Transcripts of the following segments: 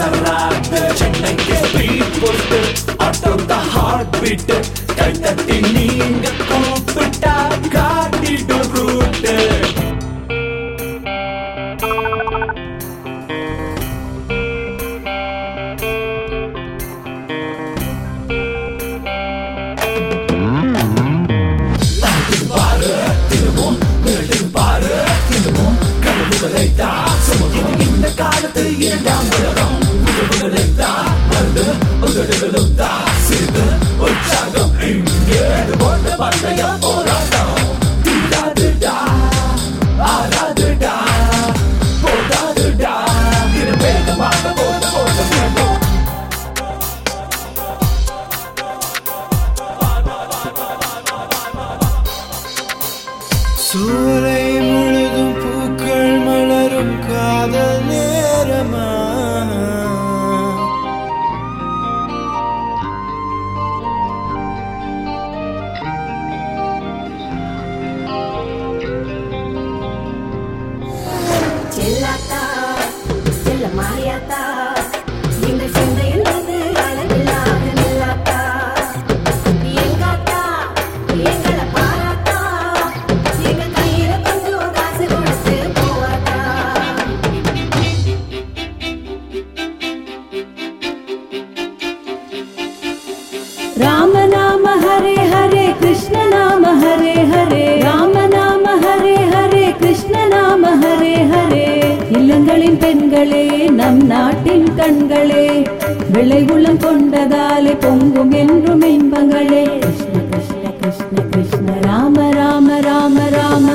சராட்டு சென்னைக்கு ஸ்பீட் போட்டு ஆட்டோ தான் ஹார்ட் பீட் கை தட்டி நீங்க கூப்பிட்டா காட்டிடும் ரூட்டு இந்த காலத்து இரண்டாம் உலகம் உறவுகளை தான் மருந்து உதடுகளும் தான் சிறு உற்சாகம் இங்கே இது போன்ற பந்தய போராட்டம் தீராதுடா ஆறாதுடா போதாதுடா இது வேகமாக போத போத வேண்டும் சூலை முழுதும் பூக்கள் மலரும் காதல் நேரமா செல்லாத்தா செல்ல மாறியாத்தா எங்கள் சிந்தையில் வந்து அளவில்லாத நில்லாத்தா எங்காத்தா எங்களை பாராத்தா எங்க கையில கொஞ்சம் காசு கொடுத்து போவாத்தா राम नाम हरे हरे कृष्ण नाम हरे हरे ராம நாம ஹரே ஹரே கிருஷ்ண நாம ஹரே ஹரே இல்லங்களின் பெண்களே நம் நாட்டின் கண்களே விளை உளம் கொண்டதாலே பொங்கும் என்றும் இன்பங்களே கிருஷ்ண கிருஷ்ண கிருஷ்ண கிருஷ்ண ராம ராம ராம ராம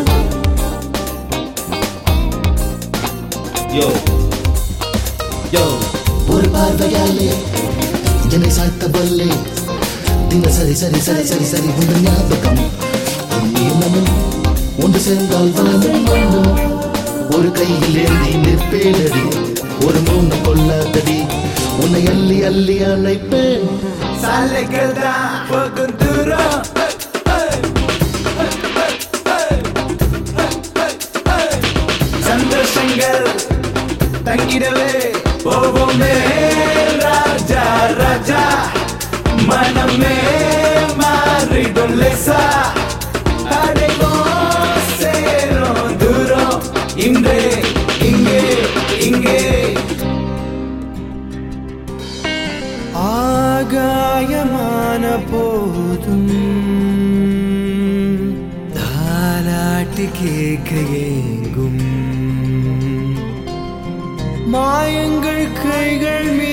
யோ யோ ஒரு பார்வையாலே என்னை சாய்த்த வல்லே தினசரி சரி சரி சரி சரி உந்த ஞாபகம் உன் நீளமும் ஒன்று சேர்ந்தால் வளமும் வேண்டும் ஒரு கையில் ஏந்தி நிற்பேனடி ஒரு மூணு கொள்ளாதடி உன்னை அள்ளி அள்ளி அழைப்பேன் சாலைகள் தான் போகும் தூரம் சந்தோஷங்கள் தங்கிடவே போவோமே ராஜா ராஜா மனமே மாறிடும் லேசா அடைவோம் சேரும் தூரம் இன்றே இங்கே இங்கே ஆகாயமான போதும் தாலாட்டு கேட்க ஏங்கும் மாயங்கள் கைகள் மீ